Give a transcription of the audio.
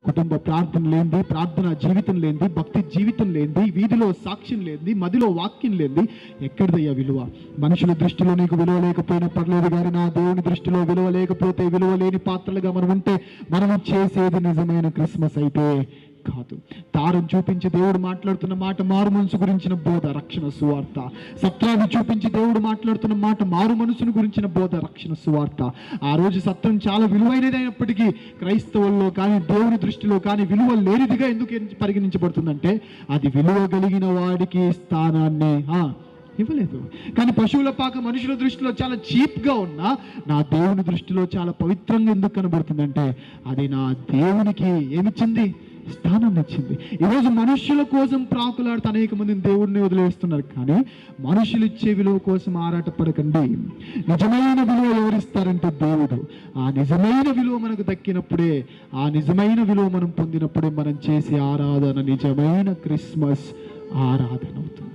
కుటుంబ ప్రార్థన లేనిది ప్రార్థన జీవితం లేనిది భక్తి జీవితం లేనిది వీధిలో సాక్ష్యం లేనిది మదిలో వాక్యం లేనిది ఎక్కడిదయ్యా విలువ మనుషుల దృష్టిలో నీకు విలువ లేకపోయినా పర్లేదు కానీ నా దేవుని దృష్టిలో విలువ లేకపోతే విలువ లేని పాత్రలుగా మనం ఉంటే మనము చేసేది నిజమైన క్రిస్మస్ అయితే కాదు తారం చూపించి దేవుడు మాట్లాడుతున్న మాట మారు మనసు గురించిన బోధ రక్షణ సువార్త సత్యాన్ని చూపించి దేవుడు మాట్లాడుతున్న మాట మారు మనసును గురించిన బోధ రక్షణ సువార్త ఆ రోజు సత్యం చాలా విలువైనది అయినప్పటికీ క్రైస్తవుల్లో కానీ దేవుని దృష్టిలో కానీ విలువ లేనిదిగా ఎందుకు ఎంచి- పరిగణించబడుతుందంటే అది విలువ కలిగిన వాడికి స్థానాన్ని ఆ, ఇవ్వలేదు కానీ పశువుల పాక మనుషుల దృష్టిలో చాలా చీప్గా ఉన్నా నా దేవుని దృష్టిలో చాలా పవిత్రంగా ఎందుకు కనబడుతుందంటే అది నా దేవునికి ఏమిచ్చింది స్థానాన్ని ఇచ్చింది ఈరోజు మనుష్యుల కోసం ప్రాకులాడుతూ అనేక మందిని దేవుడిని వదిలేస్తున్నారు కానీ మనుషులు ఇచ్చే విలువ కోసం ఆరాటపడకండి నిజమైన విలువ ఎవరిస్తారంటే దేవుడు ఆ నిజమైన విలువ మనకు దక్కినప్పుడే ఆ నిజమైన విలువ మనం పొందినప్పుడే మనం చేసే ఆరాధన నిజమైన క్రిస్మస్ ఆరాధన అవుతుంది